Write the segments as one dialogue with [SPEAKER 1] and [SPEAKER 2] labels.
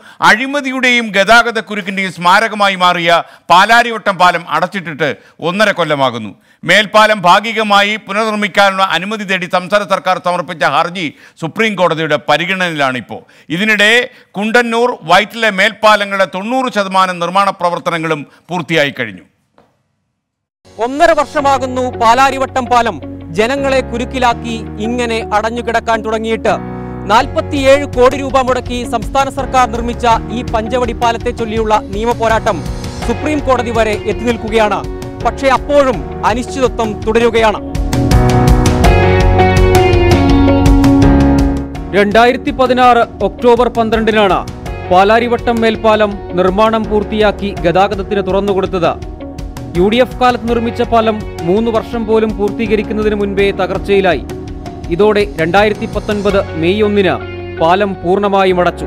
[SPEAKER 1] അഴിമതിയുടെയും ഗതാഗത കുരുക്കിൻ്റെയും സ്മാരകമായി മാറിയ പാലാരിവട്ടം പാലം അടച്ചിട്ടിട്ട് ഒന്നര കൊല്ലമാകുന്നു മേൽപ്പാലം ഭാഗികമായി പുനർനിർമ്മിക്കാനുള്ള അനുമതി തേടി സംസ്ഥാന സർക്കാർ സമർപ്പിച്ച ഹർജി സുപ്രീം കോടതിയുടെ പരിഗണനയിലാണിപ്പോൾ ഇതിനിടെ കുണ്ടന്നൂർ വൈറ്റിലെ മേൽപ്പാലങ്ങളുടെ തൊണ്ണൂറ് ശതമാനം നിർമ്മാണ പ്രവർത്തനങ്ങളും പൂർത്തിയായി കഴിഞ്ഞു
[SPEAKER 2] ഒന്നര വർഷമാകുന്നു പാലാരിവട്ടം പാലം ജനങ്ങളെ കുരുക്കിലാക്കി ഇങ്ങനെ അടഞ്ഞുകിടക്കാൻ തുടങ്ങിയിട്ട് നാൽപ്പത്തിയേഴ് കോടി രൂപ മുടക്കി സംസ്ഥാന സർക്കാർ നിർമ്മിച്ച ഈ പഞ്ചവടി പാലത്തെ ചൊല്ലിയുള്ള നിയമപോരാട്ടം സുപ്രീം കോടതി വരെ എത്തി നിൽക്കുകയാണ് പക്ഷേ അപ്പോഴും അനിശ്ചിതത്വം തുടരുകയാണ് രണ്ടായിരത്തി പതിനാറ് ഒക്ടോബർ പന്ത്രണ്ടിനാണ് പാലാരിവട്ടം മേൽപ്പാലം നിർമ്മാണം പൂർത്തിയാക്കി ഗതാഗതത്തിന് തുറന്നുകൊടുത്തത് യു ഡി എഫ് കാലത്ത് നിർമ്മിച്ച പാലം മൂന്ന് വർഷം പോലും പൂർത്തീകരിക്കുന്നതിന് മുൻപേ തകർച്ചയിലായി ഇതോടെ രണ്ടായിരത്തി പത്തൊൻപത് മെയ് ഒന്നിന് പാലം പൂർണ്ണമായും അടച്ചു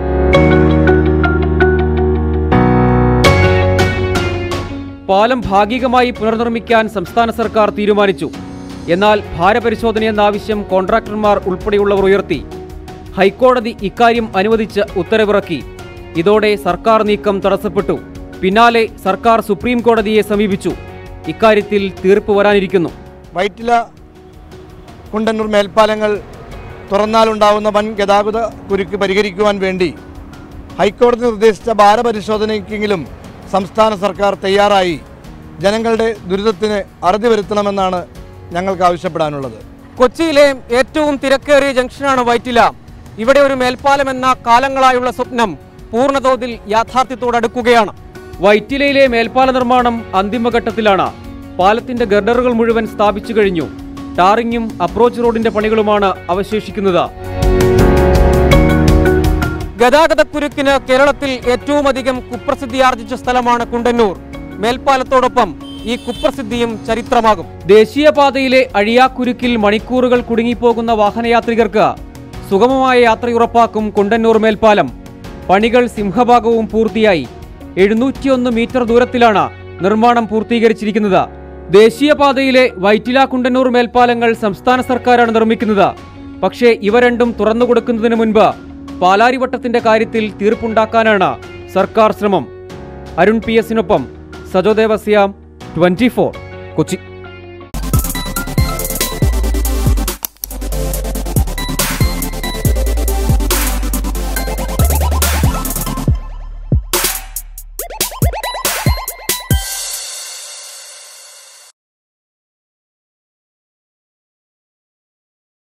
[SPEAKER 2] പാലം ഭാഗികമായി പുനർനിർമ്മിക്കാൻ സംസ്ഥാന സർക്കാർ തീരുമാനിച്ചു എന്നാൽ ഭാരപരിശോധനയെന്ന ആവശ്യം കോൺട്രാക്ടർമാർ ഉൾപ്പെടെയുള്ളവർ ഉയർത്തി ഹൈക്കോടതി ഇക്കാര്യം അനുവദിച്ച് ഉത്തരവിറക്കി ഇതോടെ സർക്കാർ നീക്കം തടസ്സപ്പെട്ടു പിന്നാലെ സർക്കാർ സുപ്രീം കോടതിയെ സമീപിച്ചു ഇക്കാര്യത്തിൽ തീർപ്പ് വരാനിരിക്കുന്നു
[SPEAKER 3] വൈറ്റില കുണ്ടന്നൂർ മേൽപ്പാലങ്ങൾ തുറന്നാലുണ്ടാവുന്ന വൻ ഗതാഗത കുരുക്ക് പരിഹരിക്കുവാൻ വേണ്ടി ഹൈക്കോടതി നിർദ്ദേശിച്ച ഭാരപരിശോധനയ്ക്കെങ്കിലും സംസ്ഥാന സർക്കാർ തയ്യാറായി ജനങ്ങളുടെ ദുരിതത്തിന് അറുതി വരുത്തണമെന്നാണ് ഞങ്ങൾക്ക് ആവശ്യപ്പെടാനുള്ളത്
[SPEAKER 2] കൊച്ചിയിലെ ഏറ്റവും തിരക്കേറിയ ജംഗ്ഷനാണ് വൈറ്റില ഇവിടെ ഒരു മേൽപ്പാലം എന്ന കാലങ്ങളായുള്ള സ്വപ്നം പൂർണ്ണതോതിൽ യാഥാർത്ഥ്യത്തോടടുക്കുകയാണ് വൈറ്റിലയിലെ മേൽപ്പാല നിർമ്മാണം അന്തിമഘട്ടത്തിലാണ് പാലത്തിന്റെ ഗർഡറുകൾ മുഴുവൻ സ്ഥാപിച്ചു കഴിഞ്ഞു ടാറിങ്ങും അപ്രോച്ച് റോഡിന്റെ പണികളുമാണ് അവശേഷിക്കുന്നത് ഗതാഗതക്കുരുക്കിന് കേരളത്തിൽ ഏറ്റവും അധികം കുപ്രസിദ്ധി ആർജിച്ച സ്ഥലമാണ് കുണ്ടന്നൂർ മേൽപ്പാലത്തോടൊപ്പം ഈ കുപ്രസിദ്ധിയും ചരിത്രമാകും ദേശീയപാതയിലെ അഴിയാക്കുരുക്കിൽ മണിക്കൂറുകൾ കുടുങ്ങിപ്പോകുന്ന വാഹനയാത്രികർക്ക് സുഗമമായ യാത്രയുറപ്പാക്കും കുണ്ടന്നൂർ മേൽപ്പാലം പണികൾ സിംഹഭാഗവും പൂർത്തിയായി എഴുന്നൂറ്റിയൊന്ന് മീറ്റർ ദൂരത്തിലാണ് നിർമ്മാണം പൂർത്തീകരിച്ചിരിക്കുന്നത് ദേശീയപാതയിലെ വൈറ്റില കുണ്ടന്നൂർ മേൽപ്പാലങ്ങൾ സംസ്ഥാന സർക്കാരാണ് നിർമ്മിക്കുന്നത് പക്ഷേ ഇവ രണ്ടും തുറന്നുകൊടുക്കുന്നതിന് മുൻപ് പാലാരിവട്ടത്തിന്റെ കാര്യത്തിൽ തീർപ്പുണ്ടാക്കാനാണ് സർക്കാർ ശ്രമം അരുൺ പി എസിനൊപ്പം സജോ ദേവസ്യാം ട്വന്റി കൊച്ചി